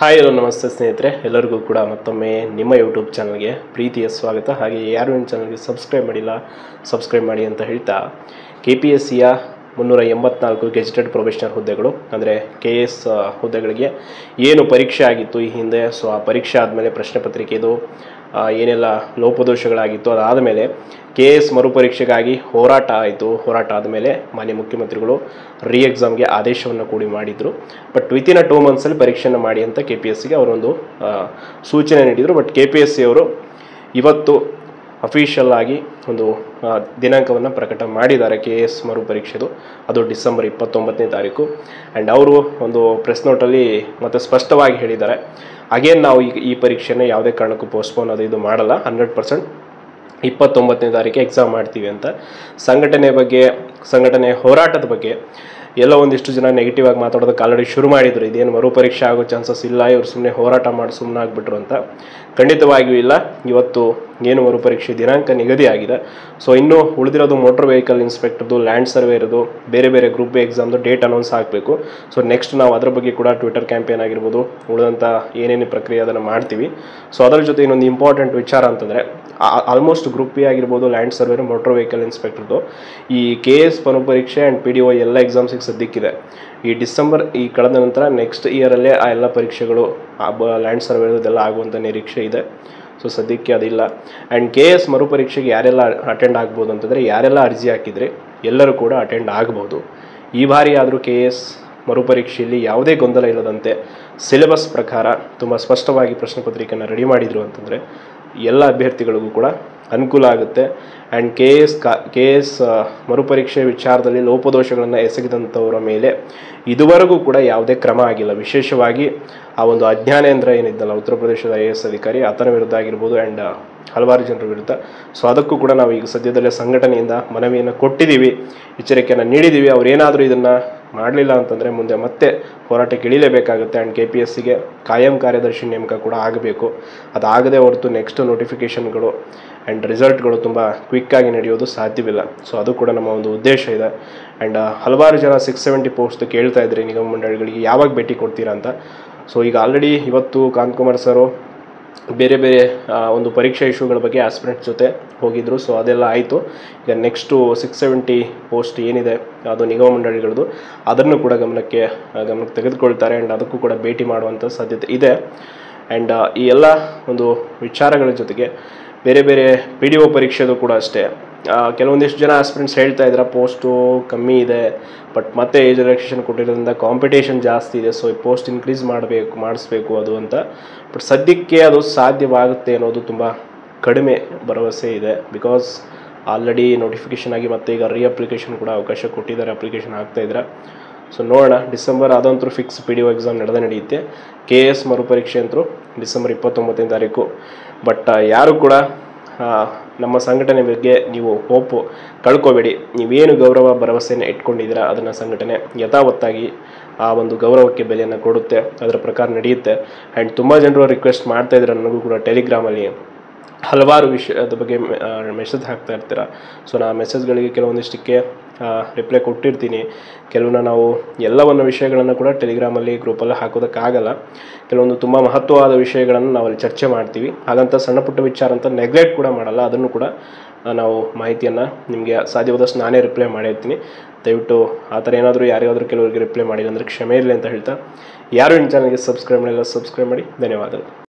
hi hello ನಮಸ್ತೆ ಸ್ನೇಹಿತರೆ ಎಲ್ಲರಿಗೂ ಕೂಡ ಮತ್ತೊಮ್ಮೆ ನಿಮ್ಮ ಯೂಟ್ಯೂಬ್ ಚಾನಲ್ಗೆ ಪ್ರೀತಿಯ ಸ್ವಾಗತ ಹಾಗೆ ಯಾರು ನನ್ನ ಚಾನಲ್ಗೆ ಸಬ್ಸ್ಕ್ರೈಬ್ ಮಾಡಿಲ್ಲ ಸಬ್ಸ್ಕ್ರೈಬ್ ಮಾಡಿ ಅಂತ ಹೇಳ್ತಾ ಕೆ ಪಿ ಎಸ್ ಸಿಯ ಮುನ್ನೂರ ಎಂಬತ್ನಾಲ್ಕು ಗೆಜೆಟೆಡ್ ಪ್ರೊಫೆಷನಲ್ ಹುದ್ದೆಗಳು ಅಂದರೆ ಕೆ ಎಸ್ ಹುದ್ದೆಗಳಿಗೆ ಏನು ಪರೀಕ್ಷೆ ಆಗಿತ್ತು ಈ ಹಿಂದೆ ಸೊ ಆ ಪರೀಕ್ಷೆ ಆದಮೇಲೆ ಪ್ರಶ್ನೆ ಪತ್ರಿಕೆದು ಆ, ಏನೆಲ್ಲ ಲೋಪದೋಷಗಳಾಗಿತ್ತು ಅದಾದ ಮೇಲೆ ಕೆ ಎಸ್ ಮರುಪರೀಕ್ಷೆಗಾಗಿ ಹೋರಾಟ ಆಯಿತು ಹೋರಾಟ ಆದಮೇಲೆ ಮಾನ್ಯ ಮುಖ್ಯಮಂತ್ರಿಗಳು ರೀ ಎಕ್ಸಾಮ್ಗೆ ಆದೇಶವನ್ನು ಕೂಡಿ ಮಾಡಿದರು ಬಟ್ ವಿತಿನ್ ಅ ಟೂ ಮಂತ್ಸಲ್ಲಿ ಪರೀಕ್ಷೆಯನ್ನು ಮಾಡಿ ಅಂತ ಕೆ ಪಿ ಎಸ್ ಸಿಗೆ ಅವರೊಂದು ಆ, ಸೂಚನೆ ನೀಡಿದರು but K P S C ಅವರು ಇವತ್ತು ಅಫಿಷಿಯಲ್ ಆಗಿ ಒಂದು ದಿನಾಂಕವನ್ನು ಪ್ರಕಟ ಮಾಡಿದ್ದಾರೆ ಕೆ ಎಸ್ ಮರುಪರೀಕ್ಷೆದು ಅದು ಡಿಸೆಂಬರ್ ಇಪ್ಪತ್ತೊಂಬತ್ತನೇ ತಾರೀಕು ಆ್ಯಂಡ್ ಅವರು ಒಂದು ಪ್ರೆಸ್ ನೋಟಲ್ಲಿ ಮತ್ತೆ ಸ್ಪಷ್ಟವಾಗಿ ಹೇಳಿದ್ದಾರೆ ಅಗೇನ್ ನಾವು ಈಗ ಈ ಪರೀಕ್ಷೆನ ಯಾವುದೇ ಕಾರಣಕ್ಕೂ ಪೋಸ್ಟ್ಪೋನ್ ಅದು ಇದು ಮಾಡಲ್ಲ ಹಂಡ್ರೆಡ್ ಪರ್ಸೆಂಟ್ ಇಪ್ಪತ್ತೊಂಬತ್ತನೇ ತಾರೀಕು ಎಕ್ಸಾಮ್ ಮಾಡ್ತೀವಿ ಅಂತ ಸಂಘಟನೆ ಬಗ್ಗೆ ಸಂಘಟನೆ ಹೋರಾಟದ ಬಗ್ಗೆ ಎಲ್ಲ ಒಂದಿಷ್ಟು ಜನ ನೆಗೆಟಿವ್ ಆಗಿ ಮಾತಾಡೋದಕ್ಕೆ ಆಲ್ರೆಡಿ ಶುರು ಮಾಡಿದ್ರು ಇದೇನು ಮರುಪರೀಕ್ಷೆ ಆಗೋ ಚಾನ್ಸಸ್ ಇಲ್ಲ ಇವ್ರು ಸುಮ್ಮನೆ ಹೋರಾಟ ಮಾಡಿ ಸುಮ್ಮನೆ ಆಗಿಬಿಟ್ರು ಅಂತ ಖಂಡಿತವಾಗಿಯೂ ಇಲ್ಲ ಇವತ್ತು ಏನು ಮರುಪರೀಕ್ಷೆ ದಿನಾಂಕ ನಿಗದಿ ಆಗಿದೆ ಸೊ ಇನ್ನು ಉಳಿದಿರೋದು ಮೋಟರ್ ವೆಹಿಕಲ್ ಇನ್ಸ್ಪೆಕ್ಟರ್ದು ಲ್ಯಾಂಡ್ ಸರ್ವೆ ಇರೋದು ಬೇರೆ ಬೇರೆ ಗ್ರೂಪ್ ಬಿ ಎಕ್ಸಾಮ್ದು ಡೇಟ್ ಅನೌನ್ಸ್ ಆಗಬೇಕು ಸೊ ನೆಕ್ಸ್ಟ್ ನಾವು ಅದರ ಬಗ್ಗೆ ಕೂಡ ಟ್ವಿಟರ್ ಕ್ಯಾಂಪೇನ್ ಆಗಿರ್ಬೋದು ಉಳಿದಂಥ ಏನೇನು ಪ್ರಕ್ರಿಯೆ ಅದನ್ನು ಮಾಡ್ತೀವಿ ಸೊ ಅದರ ಜೊತೆ ಇನ್ನೊಂದು ಇಂಪಾರ್ಟೆಂಟ್ ವಿಚಾರ ಅಂತಂದರೆ ಆಲ್ಮೋಸ್ಟ್ ಗ್ರೂಪ್ ಬಿ ಆಗಿರ್ಬೋದು ಲ್ಯಾಂಡ್ ಸರ್ವೇರ್ ಮೋಟರ್ ವೆಹಿಕಲ್ ಇನ್ಸ್ಪೆಕ್ಟರ್ದು ಈ ಕೆ ಎಸ್ ಪರೀಕ್ಷೆ ಆ್ಯಂಡ್ ಪಿ ಡಿ ಒ ಎಲ್ಲ ಎಕ್ಸಾಮ್ಸಿಗೆ ಸದ್ಯಕ್ಕಿದೆ ಈ ಡಿಸೆಂಬರ್ ಈ ಕಳೆದ ನಂತರ ನೆಕ್ಸ್ಟ್ ಇಯರಲ್ಲೇ ಆ ಎಲ್ಲ ಪರೀಕ್ಷೆಗಳು ಲ್ಯಾಂಡ್ ಸರ್ವೇದೆಲ್ಲ ಆಗುವಂಥ ನಿರೀಕ್ಷೆ ಇದೆ ಸೊ ಸದ್ಯಕ್ಕೆ ಅದಿಲ್ಲ ಆ್ಯಂಡ್ ಕೆ ಎಸ್ ಮರುಪರೀಕ್ಷೆಗೆ ಯಾರೆಲ್ಲ ಅಟೆಂಡ್ ಆಗ್ಬೋದು ಅಂತಂದರೆ ಯಾರೆಲ್ಲ ಅರ್ಜಿ ಹಾಕಿದರೆ ಎಲ್ಲರೂ ಕೂಡ ಅಟೆಂಡ್ ಆಗ್ಬೋದು ಈ ಬಾರಿ ಆದರೂ ಕೆ ಎಸ್ ಮರುಪರೀಕ್ಷೆಯಲ್ಲಿ ಯಾವುದೇ ಗೊಂದಲ ಇಲ್ಲದಂತೆ ಸಿಲೆಬಸ್ ಪ್ರಕಾರ ತುಂಬ ಸ್ಪಷ್ಟವಾಗಿ ಪ್ರಶ್ನೆ ಪತ್ರಿಕೆಯನ್ನು ರೆಡಿ ಮಾಡಿದರು ಅಂತಂದರೆ ಎಲ್ಲ ಅಭ್ಯರ್ಥಿಗಳಿಗೂ ಕೂಡ ಅನುಕೂಲ ಆಗುತ್ತೆ ಆ್ಯಂಡ್ ಕೆ ಎಸ್ ಕಾ ಕೆ ಎಸ್ ಮರುಪರೀಕ್ಷೆ ವಿಚಾರದಲ್ಲಿ ಲೋಪದೋಷಗಳನ್ನು ಎಸಗಿದಂಥವರ ಮೇಲೆ ಇದುವರೆಗೂ ಕೂಡ ಯಾವುದೇ ಕ್ರಮ ಆಗಿಲ್ಲ ವಿಶೇಷವಾಗಿ ಆ ಒಂದು ಅಜ್ಞಾನೇಂದ್ರ ಏನಿದ್ದಲ್ಲ ಉತ್ತರ ಪ್ರದೇಶದ ಐ ಎ ಎಸ್ ಅಧಿಕಾರಿ ಆತನ ವಿರುದ್ಧ ಆಗಿರ್ಬೋದು ಆ್ಯಂಡ್ ಹಲವಾರು ಜನರ ವಿರುದ್ಧ ಸೊ ಅದಕ್ಕೂ ಕೂಡ ನಾವು ಈಗ ಸದ್ಯದಲ್ಲೇ ಸಂಘಟನೆಯಿಂದ ಮನವಿಯನ್ನು ಕೊಟ್ಟಿದ್ದೀವಿ ಎಚ್ಚರಿಕೆಯನ್ನು ನೀಡಿದ್ದೀವಿ ಅವರೇನಾದರೂ ಇದನ್ನು ಮಾಡಲಿಲ್ಲ ಅಂತಂದರೆ ಮುಂದೆ ಮತ್ತೆ ಹೋರಾಟಕ್ಕೆ ಇಳಿಲೇಬೇಕಾಗುತ್ತೆ ಆ್ಯಂಡ್ ಕೆ ಪಿ ಎಸ್ ಸಿಗೆ ಕಾಯಂ ಕಾರ್ಯದರ್ಶಿ ನೇಮಕ ಕೂಡ ಆಗಬೇಕು ಅದಾಗದೇ ಹೊರತು ನೆಕ್ಸ್ಟ್ ನೋಟಿಫಿಕೇಷನ್ಗಳು ಆ್ಯಂಡ್ ರಿಸಲ್ಟ್ಗಳು ತುಂಬ ಕ್ವಿಕ್ಕಾಗಿ ನಡೆಯೋದು ಸಾಧ್ಯವಿಲ್ಲ ಸೊ ಅದು ಕೂಡ ನಮ್ಮ ಒಂದು ಉದ್ದೇಶ ಇದೆ ಆ್ಯಂಡ್ ಹಲವಾರು ಜನ ಸಿಕ್ಸ್ ಸೆವೆಂಟಿ ಪೋಸ್ಟ್ ಕೇಳ್ತಾ ಇದ್ರಿ ನಿಗಮ ಮಂಡಳಿಗಳಿಗೆ ಯಾವಾಗ ಭೇಟಿ ಕೊಡ್ತೀರಾ ಅಂತ ಸೊ ಈಗ ಆಲ್ರೆಡಿ ಇವತ್ತು ಕಾಂತಕುಮಾರ್ ಸರು ಬೇರೆ ಬೇರೆ ಆ, ಒಂದು ಪರೀಕ್ಷಾ ಇಶ್ಯೂಗಳ ಬಗ್ಗೆ ಆಸ್ಪಿರೆಂಟ್ ಜೊತೆ ಹೋಗಿದ್ರು ಸೊ ಅದೆಲ್ಲ ಆಯಿತು ಈಗ ನೆಕ್ಸ್ಟು ಸಿಕ್ಸ್ ಸೆವೆಂಟಿ ಪೋಸ್ಟ್ ಏನಿದೆ ಅದು ನಿಗಮ ಮಂಡಳಿಗಳದ್ದು ಅದನ್ನು ಕೂಡ ಗಮನಕ್ಕೆ ಆ, ಗಮನಕ್ಕೆ ತೆಗೆದುಕೊಳ್ತಾರೆ ಆ್ಯಂಡ್ ಅದಕ್ಕೂ ಕೂಡ ಭೇಟಿ ಮಾಡುವಂಥ ಸಾಧ್ಯತೆ ಇದೆ ಆ್ಯಂಡ್ ಈ ಎಲ್ಲ ಒಂದು ವಿಚಾರಗಳ ಜೊತೆಗೆ ಬೇರೆ ಬೇರೆ ಪಿ ಡಿ ಒ ಪರೀಕ್ಷೆದು ಕೂಡ ಅಷ್ಟೇ ಆ, ಕೆಲವೊಂದಿಷ್ಟು ಜನ ಆಸ್ಪಿರೆಂಟ್ಸ್ ಹೇಳ್ತಾ ಇದ್ದಾರೆ ಪೋಸ್ಟು ಕಮ್ಮಿ ಇದೆ ಬಟ್ ಮತ್ತೆ ಏಜ್ ರಿಲ್ಯಾಕ್ಸೇಷನ್ ಕೊಟ್ಟಿರೋದ್ರಿಂದ ಕಾಂಪಿಟೇಷನ್ ಜಾಸ್ತಿ ಇದೆ ಸೊ ಈ ಪೋಸ್ಟ್ ಇನ್ಕ್ರೀಸ್ ಮಾಡಬೇಕು ಮಾಡಿಸ್ಬೇಕು ಅದು ಅಂತ ಬಟ್ ಸದ್ಯಕ್ಕೆ ಅದು ಸಾಧ್ಯವಾಗುತ್ತೆ ಅನ್ನೋದು ತುಂಬ ಕಡಿಮೆ ಭರವಸೆ ಇದೆ ಬಿಕಾಸ್ ಆಲ್ರೆಡಿ ನೋಟಿಫಿಕೇಷನ್ ಆಗಿ ಮತ್ತೆ ಈಗ ರೀ ಅಪ್ಲಿಕೇಶನ್ ಕೂಡ ಅವಕಾಶ ಕೊಟ್ಟಿದ್ದಾರೆ ಅಪ್ಲಿಕೇಶನ್ ಆಗ್ತಾ ಇದ್ದಾರೆ ಸೊ ನೋಡೋಣ ಡಿಸೆಂಬರ್ ಅದಂತರೂ fix P D O exam ನಡೆದೇ ನಡೆಯುತ್ತೆ ಕೆ ಎಸ್ ಮರುಪರೀಕ್ಷೆ ಅಂತೂ ಡಿಸೆಂಬರ್ ಇಪ್ಪತ್ತೊಂಬತ್ತನೇ ತಾರೀಕು ಬಟ್ ಯಾರು ಕೂಡ ಆ, ನಮ್ಮ ಸಂಘಟನೆ ಬಗ್ಗೆ ನೀವು ಹೋಪು ಕಳ್ಕೊಬೇಡಿ ನೀವೇನು ಗೌರವ ಭರವಸೆಯನ್ನು ಇಟ್ಕೊಂಡಿದ್ದೀರಾ ಅದನ್ನು ಸಂಘಟನೆ ಯಥಾವತ್ತಾಗಿ ಆ ಒಂದು ಗೌರವಕ್ಕೆ ಬೆಲೆಯನ್ನು ಕೊಡುತ್ತೆ ಅದರ ಪ್ರಕಾರ ನಡೆಯುತ್ತೆ ಆ್ಯಂಡ್ ತುಂಬ ಜನರು ರಿಕ್ವೆಸ್ಟ್ ಮಾಡ್ತಾ ಇದ್ದಾರೆ ನನಗೂ ಕೂಡ ಟೆಲಿಗ್ರಾಮಲ್ಲಿ ಹಲವಾರು ವಿಷಯದ ಬಗ್ಗೆ ಮೆಸೇಜ್ ಹಾಕ್ತಾ ಇರ್ತೀರ ಸೊ ನಾ ಮೆಸೇಜ್ಗಳಿಗೆ ಕೆಲವೊಂದಿಷ್ಟಕ್ಕೆ ರಿಪ್ಲೈ ಕೊಟ್ಟಿರ್ತೀನಿ ಕೆಲವನ್ನ ನಾವು ಎಲ್ಲವನ್ನು ವಿಷಯಗಳನ್ನು ಕೂಡ ಟೆಲಿಗ್ರಾಮಲ್ಲಿ ಗ್ರೂಪಲ್ಲಿ ಹಾಕೋದಕ್ಕಾಗಲ್ಲ ಕೆಲವೊಂದು ತುಂಬ ಮಹತ್ವವಾದ ವಿಷಯಗಳನ್ನು ನಾವು ಅಲ್ಲಿ ಚರ್ಚೆ ಮಾಡ್ತೀವಿ ಹಾಗಂತ ಸಣ್ಣ ಪುಟ್ಟ ವಿಚಾರ ಅಂತ ನೆಗ್ಲೆಕ್ಟ್ ಕೂಡ ಮಾಡಲ್ಲ ಅದನ್ನು ಕೂಡ ಆ, ನಾವು ಮಾಹಿತಿಯನ್ನು ನಿಮಗೆ ಸಾಧ್ಯವಾದಷ್ಟು ನಾನೇ ರಿಪ್ಲೈ ಮಾಡಿರ್ತೀನಿ ದಯವಿಟ್ಟು ಆ ಥರ ಏನಾದರೂ ಯಾರಿಗಾದರೂ ಕೆಲವರಿಗೆ ರಿಪ್ಲೈ ಮಾಡಿಲ್ಲ ಅಂದರೆ ಕ್ಷಮೆ ಇರಲಿ ಅಂತ ಹೇಳ್ತಾ ಯಾರು ಇನ್ನು ಚಾನಲ್ಗೆ ಸಬ್ಸ್ಕ್ರೈಬ್ ಮಾಡಿಲ್ಲ ಸಬ್ಸ್ಕ್ರೈಬ್ ಮಾಡಿ ಧನ್ಯವಾದಗಳು